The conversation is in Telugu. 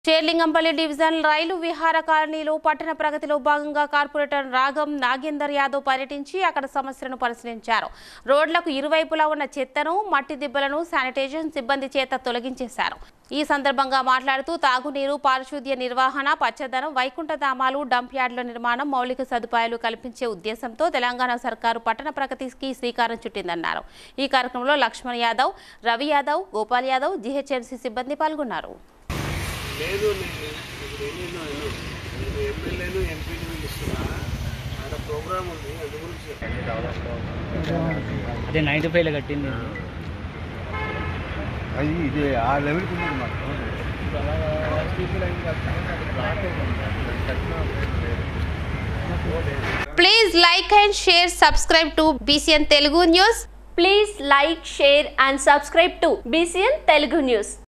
షేర్లింగంపల్లి డివిజన్ రైలు విహార కాలనీలో పట్టణ ప్రగతిలో భాగంగా కార్పొరేటర్ రాగం నాగేందర్ యాదవ్ పర్యటించి అక్కడ సమస్యలను పరిశీలించారు రోడ్లకు ఇరువైపులా ఉన్న చెత్తను మట్టి దిబ్బలను శానిటైజేషన్ సిబ్బంది చేత తొలగించేశారు ఈ సందర్భంగా మాట్లాడుతూ తాగునీరు పారిశుద్ధ్య నిర్వహణ పచ్చదనం వైకుంఠధామాలు డంప్ యార్డుల నిర్మాణం మౌలిక సదుపాయాలు కల్పించే ఉద్దేశంతో తెలంగాణ సర్కారు పట్టణ ప్రగతికి శ్రీకారం చుట్టిందన్నారు ఈ కార్యక్రమంలో లక్ష్మణ్ యాదవ్ రవి యాదవ్ గోపాల్ యాదవ్ జీహెచ్ఎంసీ సిబ్బంది పాల్గొన్నారు లేదు నేను ఇప్పుడు ఏం చేద్దాం నేను నేను ఎమ్మెల్యేను ఎంపీని పిలుస్తున్నా ఆడ ప్రోగ్రామ్ ఉంది అందు గురించి అదే నైన్టీ ఫైవ్లో కట్టింది అది ఇది ఆ లెవెల్కి ఉంది మాకు Please like and share, subscribe to BCN Telugu News. Please like, share and subscribe to BCN Telugu News.